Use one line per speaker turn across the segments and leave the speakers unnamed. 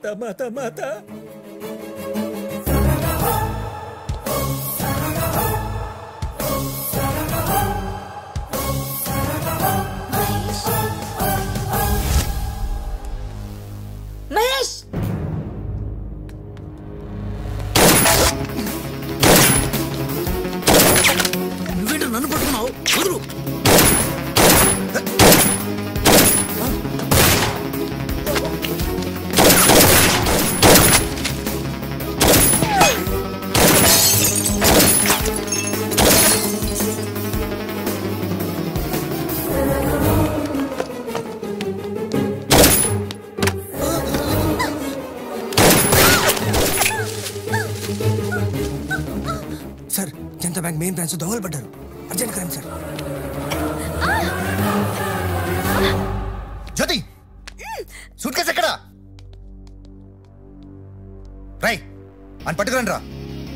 మాత మాత మాత
మహేష్
నువ్వేంటి నన్ను పట్టుకున్నావు వదులు sir Janata bank main branch దోవలు పడ్డారు urgent crime sir
Jyoti suit case ఎక్కడా రై అని పట్టుకురండి రా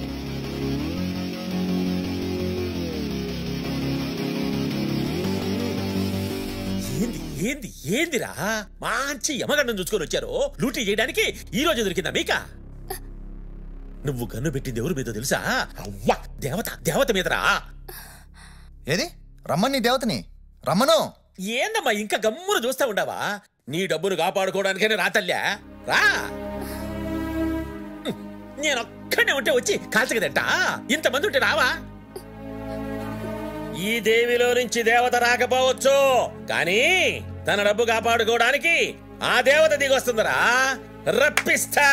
ఏంది ఏంది ఏందిరా మంచి యమగండం చూసుకొని వచ్చారు లూటీ చేయడానికి ఈ రోజు దొరికిందా మీక నువ్వు గన్ను పెట్టింది ఎవరి మీద తెలుసా అవ్వా దేవత దేవత మీదరా
ఏది రమ్మని దేవతని రమ్మను
ఏందమ్మా ఇంకా గమ్మున చూస్తా ఉండవా నీ డబ్బును కాపాడుకోవడానికైనా రా తల్లా రా నేను ఒక్కనే ఉంటే వచ్చి కాల్చగదంట ఇంతమంది ఉంటే రావా ఈ దేవిలో నుంచి దేవత రాకపోవచ్చు కానీ తన డబ్బు కాపాడుకోవడానికి ఆ దేవత దిగొస్తుందిరా రప్పిస్తా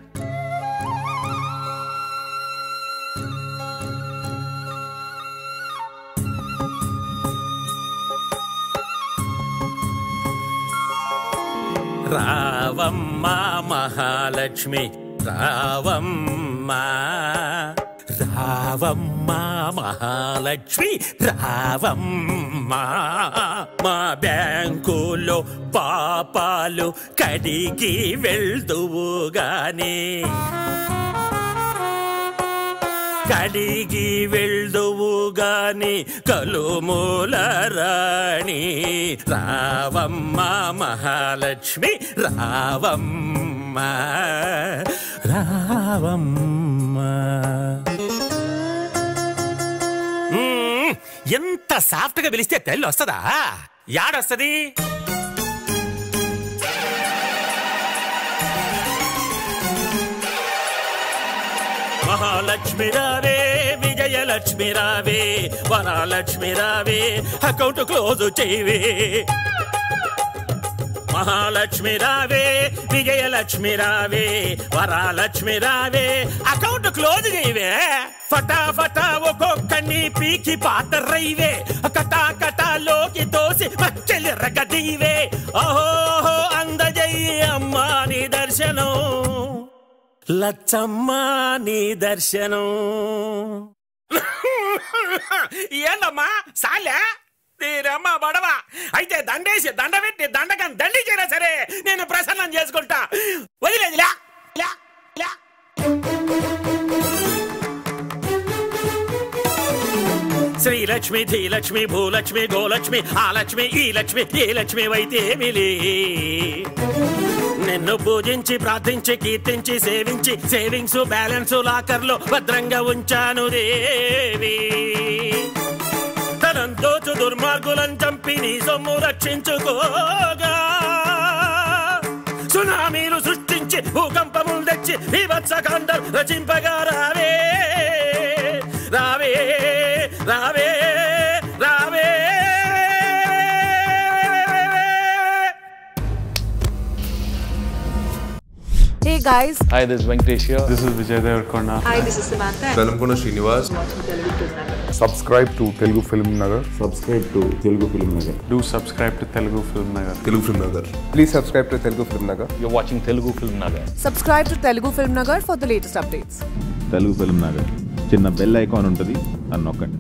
రావమ్మ మహాలక్ష్మి రావమ్మ రావమ్మ మహాలక్ష్మి రావమ్మ మా బ్యాంకులో పాపాలు కడిగి వెళ్దువు గాని కడిగి వెళ్దువు గాని కలుమూల రాణి రావమ్మ మహాలక్ష్మి రావమ్మ రావమ్మ మ్మ్, ఎంత సాఫ్ట్ గా పిలిస్తే తెల్లి వస్తుందా యాడొస్తది మహాలక్ష్మి రావే విజయలక్ష్మి రావే వరాలక్ష్మి రావే అకౌంట్ క్లోజ్ చేయవే మహాలక్ష్మి రావే విజయలక్ష్మి రావే వరాలక్ష్మి రావే అకౌంట్ క్లోజ్ చేయవే ఫటాఫటా ఒక్కొక్కని పీకి పాతరైవే కటా కటాలోకి తోసి పచ్చలి రగదీవే ఓహో అందజయ్యి అమ్మా నీ దర్శనం లచ్చమ్మ నీ దర్శనం ఏందమ్మా సాలే తీరమ్మ బడవ అయితే దండేసి దండ పెట్టి దండకం దండించినా సరే నేను ప్రసన్నం చేసుకుంటా వదిలేదు లా, లా, లా. శ్రీలక్ష్మి ధీలక్ష్మి భూలక్ష్మి గోలక్ష్మి ఆ లక్ష్మి ఈ లక్ష్మి ఏ లక్ష్మి అయితే మిలే నిన్ను పూజించి ప్రార్థించి కీర్తించి సేవించి సేవింగ్స్ బ్యాలెన్స్ లాకర్లో భద్రంగా ఉంచాను దేవి తనంతోచు దుర్మార్గులను చంపి నీ సొమ్ము రక్షించుకోగా సునామీలు సృష్టించి భూకంపములు తెచ్చి విభత్సకాండం రచింపగా రావే రావే రావే రావే
Hey guys,
Hi, this is Venkatesh here.
This is Vijay Devarkonda.
hi, this is Samantha.
Velankonda Srinivas
subscribe to Telugu Film Nagar.
Subscribe to Telugu film Nagar
Do subscribe to Telugu Film Nagar.
Telugu film Nagar
Please subscribe to Telugu Film Nagar.
You're watching Telugu Film Nagar.
Subscribe to Telugu Film Nagar for the latest updates.
Telugu film Nagar చిన్న bell icon ఉంటుంది అని నొక్కండి